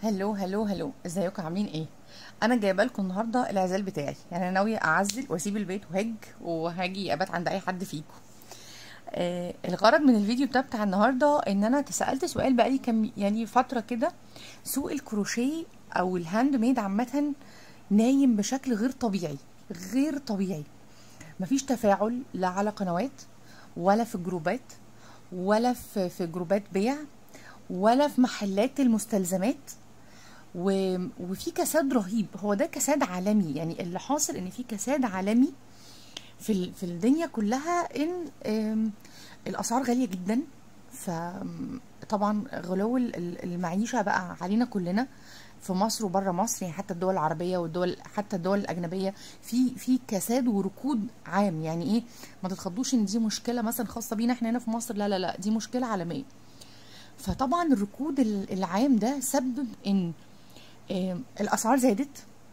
هلو هلو هلو ازيكم عاملين ايه انا جايبه لكم النهارده العزال بتاعي يعني انا ناويه اعزل واسيب البيت وهج وهاجي ابات عند اي حد فيكم آه الغرض من الفيديو ده بتاع النهارده ان انا تسالت سؤال بقالي كم يعني فتره كده سوق الكروشيه او الهاند ميد عامه نايم بشكل غير طبيعي غير طبيعي مفيش تفاعل لا على قنوات ولا في جروبات ولا في في جروبات بيع ولا في محلات المستلزمات و... وفي كساد رهيب هو ده كساد عالمي يعني اللي حاصل ان في كساد عالمي في ال... في الدنيا كلها ان آم، الاسعار غاليه جدا فطبعا غلو ال- المعيشه بقى علينا كلنا في مصر وبره مصر يعني حتى الدول العربيه والدول حتى الدول الاجنبيه في في كساد وركود عام يعني ايه ما تتخضوش ان دي مشكله مثلا خاصه بينا احنا هنا في مصر لا لا لا دي مشكله عالميه فطبعا الركود ال- العام ده سبب ان آم، الاسعار زادت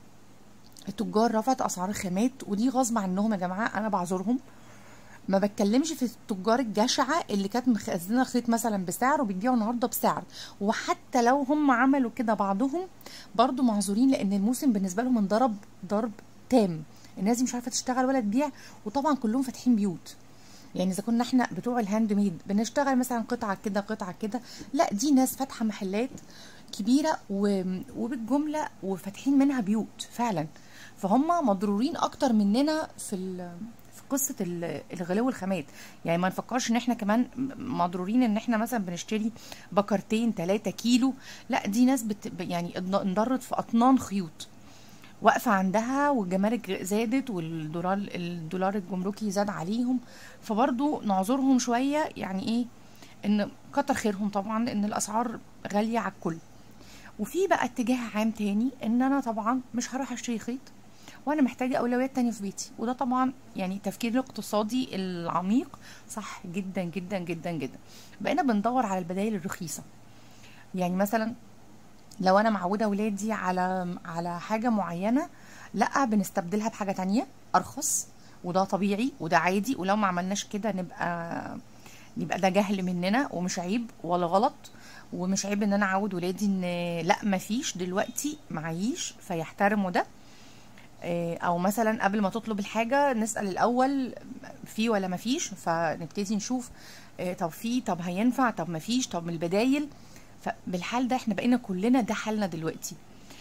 التجار رفعت اسعار الخامات ودي غصب عنهم يا جماعه انا بعذرهم ما بتكلمش في التجار الجشعه اللي كانت مخزنه خيط مثلا بسعر وبتبيعه النهارده بسعر وحتى لو هم عملوا كده بعضهم برضو معذورين لان الموسم بالنسبه لهم انضرب ضرب تام الناس دي مش عارفه تشتغل ولا تبيع وطبعا كلهم فاتحين بيوت يعني اذا كنا احنا بتوع الهاند ميد بنشتغل مثلا قطعه كده قطعه كده لا دي ناس فاتحه محلات كبيره و... وبالجمله وفاتحين منها بيوت فعلا فهم مضرورين اكتر مننا في ال... في قصه ال- الغلو الخامات يعني ما نفكرش ان احنا كمان مضرورين ان احنا مثلا بنشتري بكرتين 3 كيلو لا دي ناس بت... يعني انضرت في اطنان خيوط واقفه عندها والجمارك زادت والدولار الدولار الجمركي زاد عليهم فبرضو نعذرهم شويه يعني ايه ان كتر خيرهم طبعا لان الاسعار غاليه على الكل وفي بقى اتجاه عام تاني ان انا طبعا مش هروح اشتري خيط وانا محتاجه اولويات تانية في بيتي وده طبعا يعني تفكير الاقتصادي العميق صح جدا جدا جدا جدا بقينا بندور على البدائل الرخيصه يعني مثلا لو انا معوده ولادي على على حاجه معينه لا بنستبدلها بحاجه تانية ارخص وده طبيعي وده عادي ولو ما عملناش كده نبقى يبقى ده جهل مننا ومش عيب ولا غلط ومش عيب ان انا اعود ولادي ان لا مفيش دلوقتي معيش فيحترموا ده آه، او مثلا قبل ما تطلب الحاجه نسال الاول في ولا مفيش فنبتدي نشوف آه، طب في طب هينفع طب مفيش طب من البدايل فبالحال ده احنا بقينا كلنا ده حالنا دلوقتي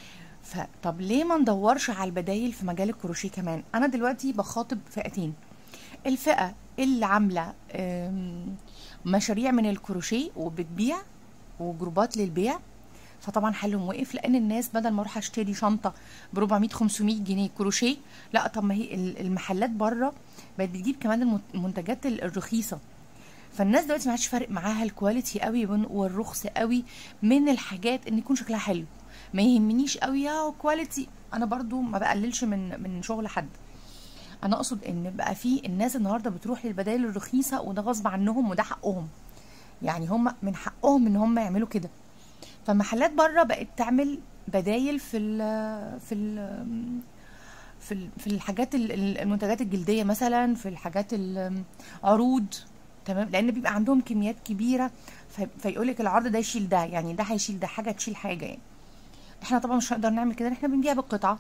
فطب ليه ما ندورش على البدايل في مجال الكروشيه كمان انا دلوقتي بخاطب فئتين الفئه اللي عامله آم، مشاريع من الكروشيه وبتبيع وجروبات للبيع فطبعا حلهم وقف لان الناس بدل ما اروح اشتري شنطه ب 400 500 جنيه كروشيه لا طب ما هي ال- المحلات بره بقت بتجيب كمان المت- المنتجات ال- الرخيصه فالناس دلوقتي ما عادش فارق معاها الكواليتي قوي وال- والرخص قوي من الحاجات ان يكون شكلها حلو ما يهمنيش قوي يا كواليتي انا برضو ما بقللش من من شغل حد انا اقصد ان بقى في الناس النهارده بتروح للبدائل الرخيصه وده غصب عنهم وده حقهم يعني هم من حقهم ان هم يعملوا كده فمحلات بره بقت تعمل بدايل في ال في ال في ال في الحاجات ال- ال- المنتجات الجلديه مثلا في الحاجات العروض تمام لان بيبقى عندهم كميات كبيره فيقول لك العرض ده يشيل ده يعني ده هيشيل ده حاجه تشيل حاجه يعني احنا طبعا مش هنقدر نعمل كده احنا بنبيع بالقطعه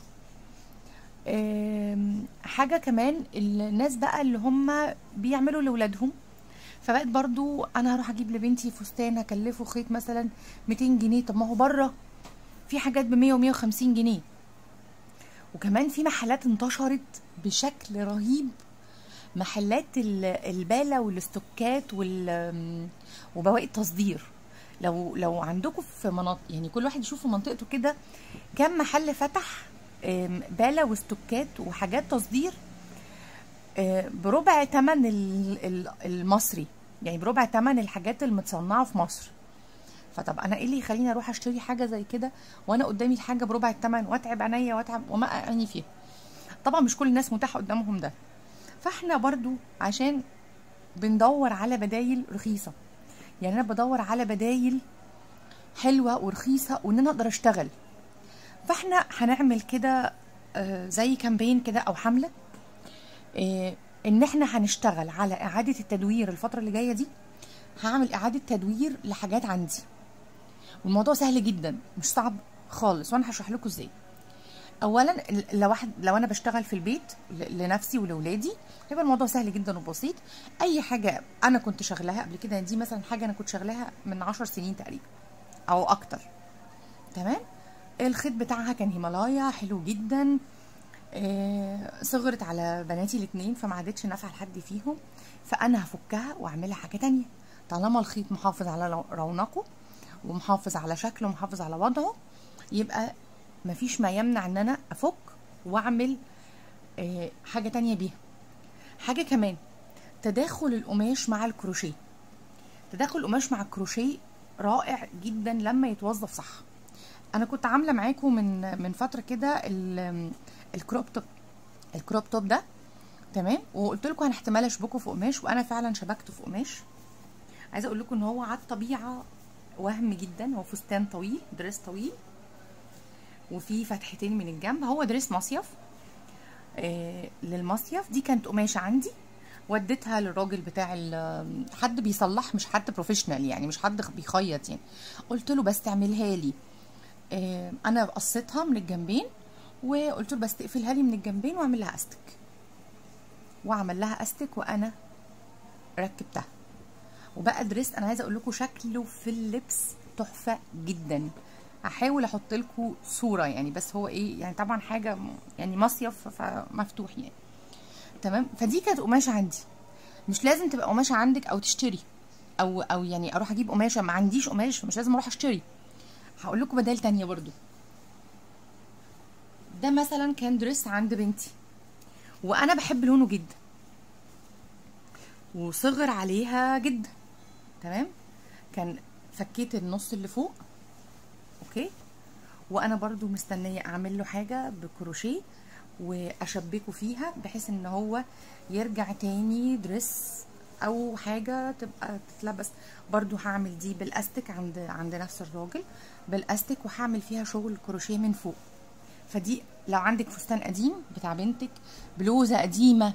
آم، حاجه كمان الناس بقى اللي هم بيعملوا لاولادهم فبقت برضو انا هروح اجيب لبنتي فستان هكلفه خيط مثلا 200 جنيه طب ما هو بره في حاجات ب 100 و 150 جنيه وكمان في محلات انتشرت بشكل رهيب محلات ال- البالة والاستوكات وال وبواقي التصدير لو لو عندكم في مناطق يعني كل واحد يشوف في منطقته كده كم محل فتح آم، بالة واستوكات وحاجات تصدير آه، بربع تمن ال- ال- المصري يعني بربع تمن الحاجات المتصنعة في مصر فطب انا ايه اللي يخليني اروح اشتري حاجه زي كده وانا قدامي الحاجه بربع الثمن واتعب عينيا واتعب وما اعاني فيها طبعا مش كل الناس متاح قدامهم ده فاحنا برضو عشان بندور على بدايل رخيصه يعني انا بدور على بدايل حلوه ورخيصه وان انا اقدر اشتغل فاحنا هنعمل كده آه، زي كامبين كده او حمله آه، ان احنا هنشتغل على اعاده التدوير الفتره اللي جايه دي هعمل اعاده تدوير لحاجات عندي والموضوع سهل جدا مش صعب خالص وانا هشرح لكم ازاي اولا لو واحد لو انا بشتغل في البيت ل- لنفسي ولولادي هيبقى الموضوع سهل جدا وبسيط اي حاجه انا كنت شغلاها قبل كده دي مثلا حاجه انا كنت شغلاها من عشر سنين تقريبا او اكتر تمام الخيط بتاعها كان هيمالايا حلو جدا آه، صغرت على بناتي الاتنين فما عادتش نافعه لحد فيهم فانا هفكها واعملها حاجه تانية طالما الخيط محافظ على لو- رونقه ومحافظ على شكله ومحافظ على وضعه يبقى مفيش ما يمنع ان انا افك واعمل آه، حاجه تانية بيها حاجه كمان تداخل القماش مع الكروشيه تداخل القماش مع الكروشيه رائع جدا لما يتوظف صح انا كنت عامله معاكم من من فتره كده ال- الكروب توب الكروب توب ده تمام وقلت لكم انا احتمال اشبكه في قماش وانا فعلا شبكته في قماش عايزه اقول لكم ان هو على الطبيعه وهم جدا هو فستان طويل دريس طويل وفي فتحتين من الجنب هو دريس مصيف آه للمصيف دي كانت قماشه عندي وديتها للراجل بتاع ال- حد بيصلح مش حد بروفيشنال يعني مش حد بيخيط يعني قلت له بس تعملها لي آه، انا قصيتها من الجنبين وقلت له بس تقفلها لي من الجنبين واعمل لها استك واعمل لها استك وانا ركبتها وبقى دريس انا عايزه اقول لكم شكله في اللبس تحفه جدا هحاول احط لكم صوره يعني بس هو ايه يعني طبعا حاجه م- يعني مصيف فمفتوح يعني تمام فدي كانت قماشه عندي مش لازم تبقى قماشه عندك او تشتري او او يعني اروح اجيب قماشه ما عنديش قماش مش لازم اروح اشتري هقول لكم بدائل تانية برضو ده مثلا كان دريس عند بنتي وانا بحب لونه جدا وصغر عليها جدا تمام كان فكيت النص اللي فوق اوكي وانا برضو مستنيه اعمل له حاجه بكروشيه واشبكه فيها بحيث ان هو يرجع تاني دريس او حاجه تبقى تتلبس برضو هعمل دي بالاستك عند عند نفس الراجل بالاستك وهعمل فيها شغل كروشيه من فوق فدي لو عندك فستان قديم بتاع بنتك بلوزه قديمه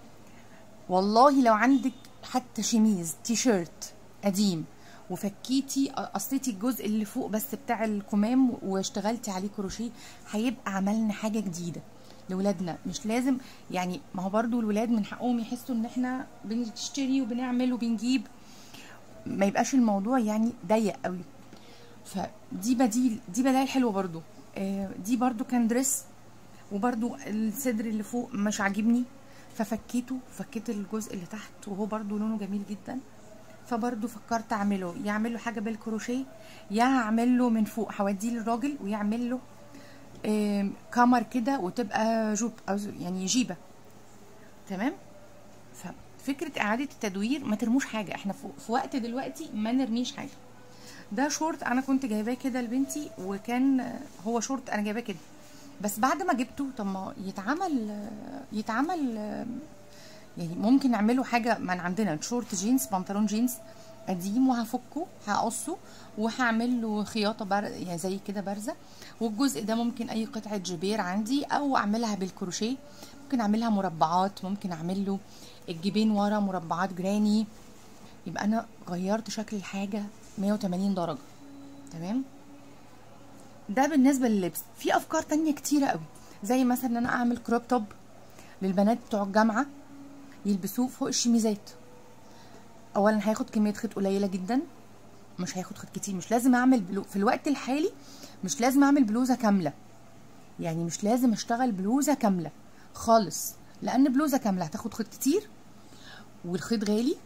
والله لو عندك حتى شميز تي شيرت قديم وفكيتي قصيتي الجزء اللي فوق بس بتاع الكمام واشتغلتي عليه كروشيه هيبقى عملنا حاجه جديده لولادنا مش لازم يعني ما هو برضو الولاد من حقهم يحسوا ان احنا بنشتري وبنعمل وبنجيب ما يبقاش الموضوع يعني ضيق قوي فدي بديل دي بدائل حلوه برضو آه، دي برضو كان دريس وبرضو الصدر اللي فوق مش عاجبني ففكيته فكيت الجزء اللي تحت وهو برضو لونه جميل جدا فبرضو فكرت اعمله يعمل له حاجه بالكروشيه يا هعمل له من فوق هوديه للراجل ويعمل له آم، كمر كده وتبقى جوب او يعني جيبه تمام ففكره اعاده التدوير ما ترموش حاجه احنا في في وقت دلوقتي ما نرميش حاجه ده شورت انا كنت جايباه كده لبنتي وكان آه، هو شورت انا جايباه كده بس بعد ما جبته طب ما يتعمل آه، يتعمل آه، يعني ممكن نعمله حاجه من عندنا شورت جينز بنطلون جينز قديم وهفكه هقصه وهعمل له خياطه بر... يعني زي كده بارزه والجزء ده ممكن اي قطعه جبير عندي او اعملها بالكروشيه ممكن اعملها مربعات ممكن اعمل له الجيبين ورا مربعات جراني يبقى انا غيرت شكل الحاجه 180 درجه تمام ده بالنسبه لللبس في افكار تانية كتيره قوي زي مثلا ان انا اعمل كروب توب للبنات بتوع الجامعه يلبسوه فوق الشميزات اولا هياخد كميه خيط قليله جدا مش هياخد خيط كتير مش لازم اعمل بلو في الوقت الحالي مش لازم اعمل بلوزه كامله يعني مش لازم اشتغل بلوزه كامله خالص لان بلوزه كامله هتاخد خيط كتير والخيط غالي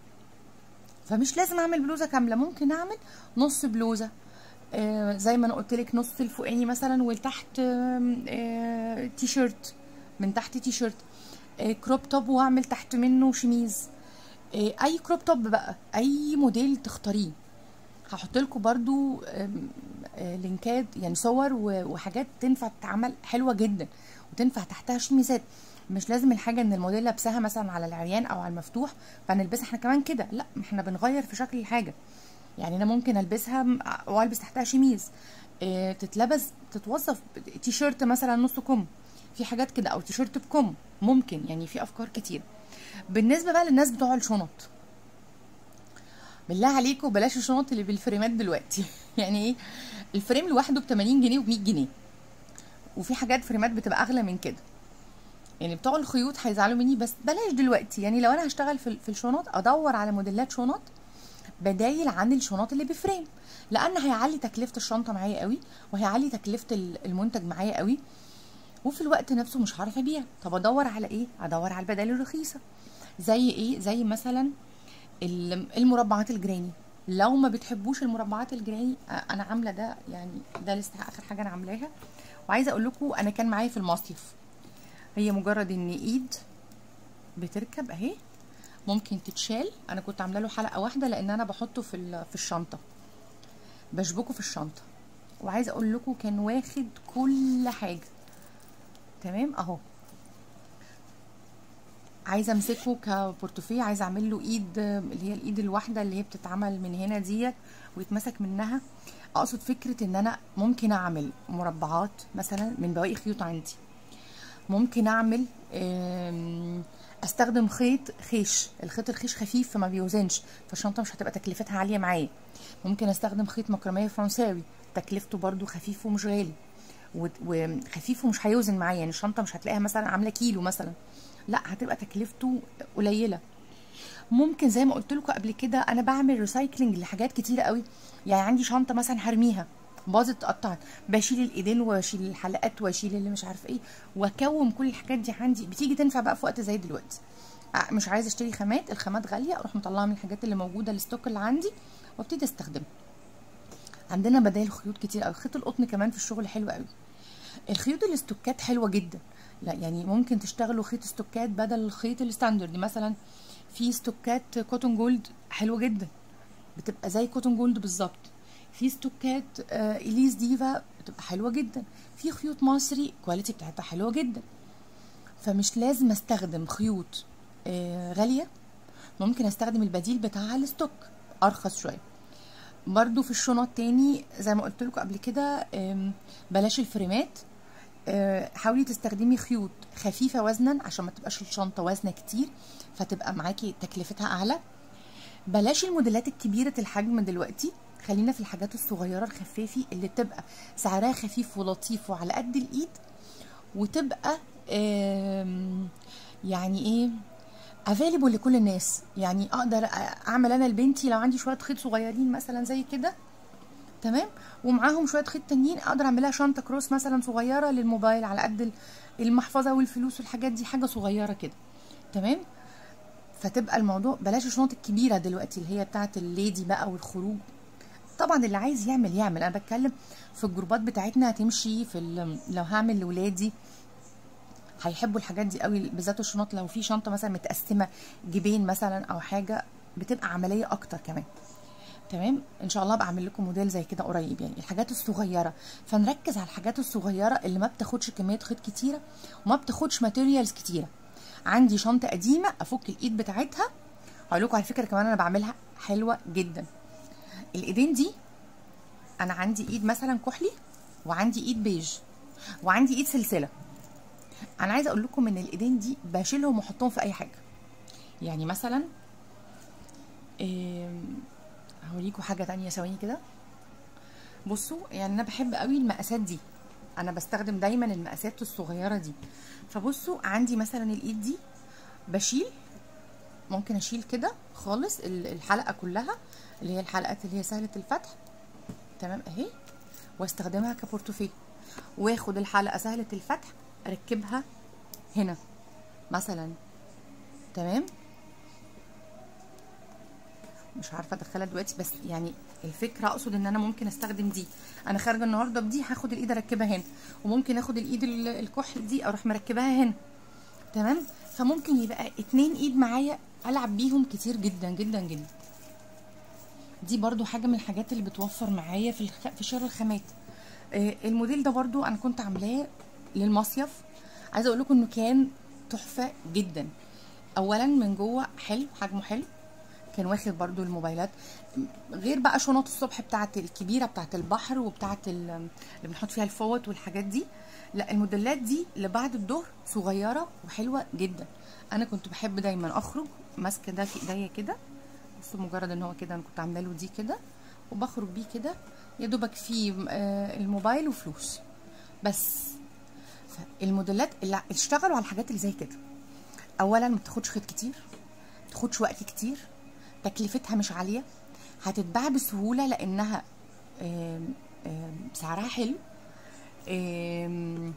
فمش لازم اعمل بلوزه كامله ممكن اعمل نص بلوزه آه زي ما انا قلت لك نص الفوقاني مثلا والتحت آه آه تي شيرت من تحت تي شيرت آه كروب توب واعمل تحت منه شميز آه اي كروب توب بقى اي موديل تختاريه هحط لكم برضو آم، آه لينكات يعني صور و- وحاجات تنفع تتعمل حلوه جدا وتنفع تحتها شميزات مش لازم الحاجه ان الموديل لابساها مثلا على العريان او على المفتوح فنلبسها احنا كمان كده لا احنا بنغير في شكل الحاجه يعني انا ممكن البسها م- والبس تحتها شميز اه تتلبس تتوظف ب- تي شيرت مثلا نص كم في حاجات كده او تي شيرت بكم ممكن يعني في افكار كتير بالنسبه بقى للناس بتوع الشنط بالله عليكم بلاش الشنط اللي بالفريمات دلوقتي يعني ايه الفريم لوحده ب 80 جنيه و 100 جنيه وفي حاجات فريمات بتبقى اغلى من كده يعني بتوع الخيوط هيزعلوا مني بس بلاش دلوقتي يعني لو انا هشتغل في في الشنط ادور على موديلات شنط بدايل عن الشنط اللي بفريم لان هيعلي تكلفه الشنطه معايا قوي وهيعلي تكلفه المنتج معايا قوي وفي الوقت نفسه مش هعرف ابيع طب ادور على ايه ادور على البدائل الرخيصه زي ايه زي مثلا المربعات الجراني لو ما بتحبوش المربعات الجراني انا عامله ده يعني ده لسه اخر حاجه انا عاملاها وعايزه اقول لكم انا كان معايا في المصيف هي مجرد ان ايد بتركب اهي ممكن تتشال انا كنت عامله له حلقه واحده لان انا بحطه في في الشنطه بشبكه في الشنطه وعايزه اقول لكم كان واخد كل حاجه تمام اهو عايزه امسكه كبورتوفيه عايزه اعمل له ايد اللي هي الايد الواحده اللي هي بتتعمل من هنا ديت ويتمسك منها اقصد فكره ان انا ممكن اعمل مربعات مثلا من بواقي خيوط عندي ممكن اعمل استخدم خيط خيش الخيط الخيش خفيف فما بيوزنش فالشنطه مش هتبقى تكلفتها عاليه معايا ممكن استخدم خيط مكرميه فرنساوي تكلفته برده خفيف ومش غالي وخفيف ومش هيوزن معايا يعني الشنطه مش هتلاقيها مثلا عامله كيلو مثلا لا هتبقى تكلفته قليله ممكن زي ما قلت لكم قبل كده انا بعمل ريسايكلينج لحاجات كتيره قوي يعني عندي شنطه مثلا هرميها باظت اتقطعت بشيل الايدين واشيل الحلقات واشيل اللي مش عارفه ايه واكوم كل الحاجات دي عندي بتيجي تنفع بقى في وقت زي دلوقتي مش عايزه اشتري خامات الخامات غاليه اروح مطلعها من الحاجات اللي موجوده الستوك اللي عندي وابتدي استخدمها عندنا بدائل خيوط كتير قوي خيط القطن كمان في الشغل حلو قوي الخيوط الاستوكات حلوه جدا لا يعني ممكن تشتغلوا خيط استوكات بدل الخيط الستاندرد مثلا في استوكات كوتون جولد حلوه جدا بتبقى زي كوتون جولد بالظبط في استوكات آه اليز ديفا بتبقى حلوه جدا في خيوط مصري كواليتي بتاعتها حلوه جدا فمش لازم استخدم خيوط آه غاليه ممكن استخدم البديل بتاعها الستوك ارخص شويه برضو في الشنط تاني زي ما قلت لكم قبل كده بلاش الفريمات حاولي تستخدمي خيوط خفيفه وزنا عشان ما تبقاش الشنطه وزنه كتير فتبقى معاكي تكلفتها اعلى بلاش الموديلات الكبيره الحجم دلوقتي خلينا في الحاجات الصغيره الخفافي اللي بتبقى سعرها خفيف ولطيف وعلى قد الايد وتبقى يعني ايه افيلبل لكل الناس يعني اقدر اعمل انا لبنتي لو عندي شويه خيط صغيرين مثلا زي كده تمام ومعاهم شويه خيط تانيين اقدر اعملها شنطه كروس مثلا صغيره للموبايل على قد المحفظه والفلوس والحاجات دي حاجه صغيره كده تمام فتبقى الموضوع بلاش الشنط الكبيره دلوقتي اللي هي بتاعه الليدي بقى والخروج طبعا اللي عايز يعمل يعمل انا بتكلم في الجروبات بتاعتنا هتمشي في لو هعمل لاولادي هيحبوا الحاجات دي قوي بالذات الشنط لو في شنطه مثلا متقسمه جيبين مثلا او حاجه بتبقى عمليه اكتر كمان تمام ان شاء الله بعمل لكم موديل زي كده قريب يعني الحاجات الصغيره فنركز على الحاجات الصغيره اللي ما بتاخدش كميه خيط كتيره وما بتاخدش ماتيريالز كتيره عندي شنطه قديمه افك الايد بتاعتها هقول لكم على فكره كمان انا بعملها حلوه جدا الايدين دي انا عندي ايد مثلا كحلي وعندي ايد بيج وعندي ايد سلسله انا عايزه اقول لكم ان الايدين دي بشيلهم واحطهم في اي حاجه يعني مثلا هوريكم حاجه تانية ثواني كده بصوا يعني انا بحب قوي المقاسات دي انا بستخدم دايما المقاسات الصغيره دي فبصوا عندي مثلا الايد دي بشيل ممكن اشيل كده خالص الحلقه كلها اللي هي الحلقات اللي هي سهله الفتح تمام اهي واستخدمها كبورتوفيه واخد الحلقه سهله الفتح اركبها هنا مثلا تمام مش عارفه ادخلها دلوقتي بس يعني الفكره اقصد ان انا ممكن استخدم دي انا خارجه النهارده بدي هاخد الايد اركبها هنا وممكن اخد الايد الكحل دي اروح مركباها هنا تمام فممكن يبقى اتنين ايد معايا العب بيهم كتير جدا جدا جدا دي برضو حاجه من الحاجات اللي بتوفر معايا في الخ... في شراء الخامات آه الموديل ده برضو انا كنت عاملاه للمصيف عايزه اقول لكم انه كان تحفه جدا اولا من جوه حلو حجمه حلو كان واخد برضو الموبايلات غير بقى شنط الصبح بتاعت الكبيره بتاعت البحر وبتاعت اللي بنحط فيها الفوط والحاجات دي لا الموديلات دي لبعد الظهر صغيره وحلوه جدا انا كنت بحب دايما اخرج ماسكه ده في ايديا كده بصوا مجرد ان هو كده انا كنت عامله له دي كده وبخرج بيه كده يا دوبك فيه آه، الموبايل وفلوس بس الموديلات اللي اشتغلوا على الحاجات اللي زي كده اولا ما بتاخدش خيط كتير ما بتاخدش وقت كتير تكلفتها مش عاليه هتتباع بسهوله لانها آم، آم، سعرها حلو آم،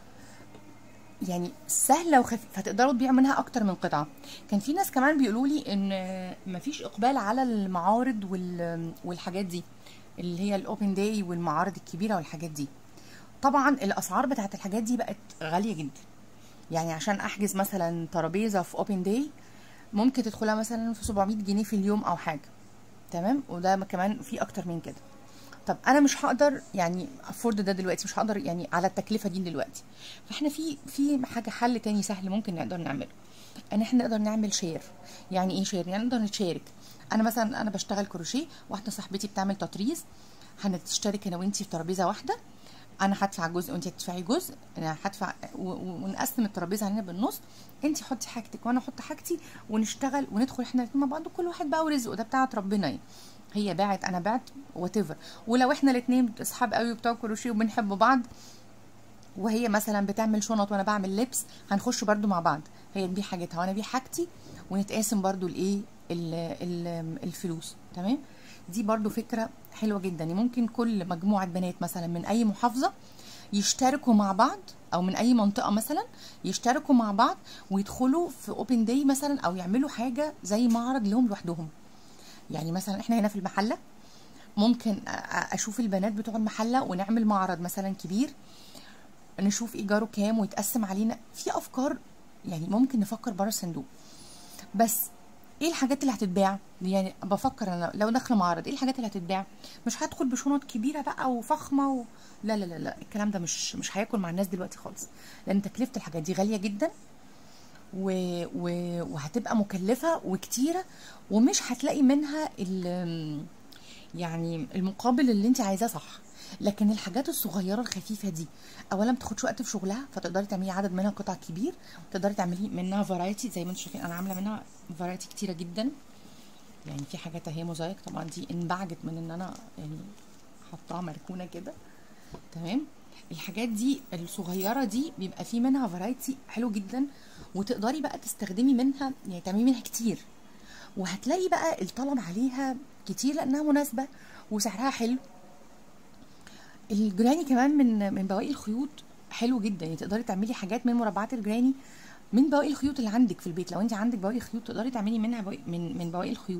يعني سهله وخفيفه فتقدروا تبيعوا منها اكتر من قطعه كان في ناس كمان بيقولوا لي ان مفيش اقبال على المعارض وال- والحاجات دي اللي هي الاوبن داي والمعارض الكبيره والحاجات دي طبعا الاسعار بتاعت الحاجات دي بقت غاليه جدا يعني عشان احجز مثلا ترابيزه في اوبن داي ممكن تدخلها مثلا في 700 جنيه في اليوم او حاجه تمام وده كمان في اكتر من كده طب انا مش هقدر يعني افورد ده دلوقتي مش هقدر يعني على التكلفه دي دلوقتي فاحنا في في حاجه حل تاني سهل ممكن نقدر نعمله ان احنا نقدر نعمل شير يعني ايه شير يعني نقدر نتشارك انا مثلا انا بشتغل كروشيه واحده صاحبتي بتعمل تطريز هنشترك انا وانتي في ترابيزه واحده انا هدفع جزء وانت هتدفعي جزء انا هدفع و- و- ونقسم الترابيزه علينا بالنص انت حطي حاجتك وانا احط حاجتي ونشتغل وندخل احنا الاتنين مع بعض وكل واحد بقى ورزقه ده بتاعت ربنا يعني هي باعت انا بعت وات ولو احنا الاثنين اصحاب قوي وبتوع كروشيه وبنحب بعض وهي مثلا بتعمل شنط وانا بعمل لبس هنخش برضو مع بعض هي تبيع حاجتها وانا ابيع حاجتي ونتقاسم برضو الايه ال- ال- الفلوس تمام دي برضو فكرة حلوة جدا يعني ممكن كل مجموعة بنات مثلا من اي محافظة يشتركوا مع بعض او من اي منطقة مثلا يشتركوا مع بعض ويدخلوا في اوبن داي مثلا او يعملوا حاجة زي معرض لهم لوحدهم يعني مثلا احنا هنا في المحلة ممكن أ- أ- اشوف البنات بتوع المحلة ونعمل معرض مثلا كبير نشوف ايجاره كام ويتقسم علينا في افكار يعني ممكن نفكر بره الصندوق بس ايه الحاجات اللي هتتباع يعني بفكر انا لو داخله معرض ايه الحاجات اللي هتتباع مش هدخل بشنط كبيره بقى وفخمه و... لا لا لا لا الكلام ده مش مش هياكل مع الناس دلوقتي خالص لان تكلفه الحاجات دي غاليه جدا و... و... وهتبقى مكلفه وكتيره ومش هتلاقي منها ال... يعني المقابل اللي انت عايزاه صح لكن الحاجات الصغيره الخفيفه دي اولا ما بتاخدش وقت في شغلها فتقدري تعملي عدد منها قطع كبير تقدري تعملي منها فرايتي زي ما انتم شايفين انا عامله منها فرايتي كتيره جدا يعني في حاجات اهي موزايك طبعا دي انبعجت من ان انا يعني حطاها مركونه كده تمام الحاجات دي الصغيره دي بيبقى في منها فرايتي حلو جدا وتقدري بقى تستخدمي منها يعني تعملي منها كتير وهتلاقي بقى الطلب عليها كتير لانها مناسبه وسعرها حلو الجراني كمان من من بواقي الخيوط حلو جدا يعني تقدري تعملي حاجات من مربعات الجراني من بواقي الخيوط اللي عندك في البيت لو انت عندك بواقي خيوط تقدري تعملي منها بواقي من من بواقي الخيوط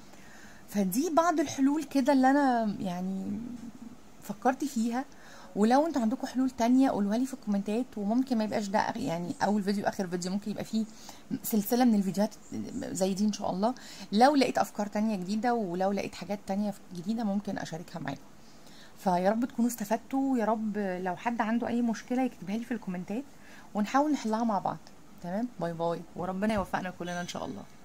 فدي بعض الحلول كده اللي انا يعني فكرت فيها ولو انتوا عندكم حلول تانية قولوها لي في الكومنتات وممكن ما يبقاش ده يعني اول فيديو اخر فيديو ممكن يبقى فيه سلسلة من الفيديوهات زي دي ان شاء الله لو لقيت افكار تانية جديدة ولو لقيت حاجات تانية جديدة ممكن اشاركها معاكم فيا رب تكونوا استفدتوا يا رب لو حد عنده اي مشكلة يكتبها لي في الكومنتات ونحاول نحلها مع بعض تمام باي باي وربنا يوفقنا كلنا ان شاء الله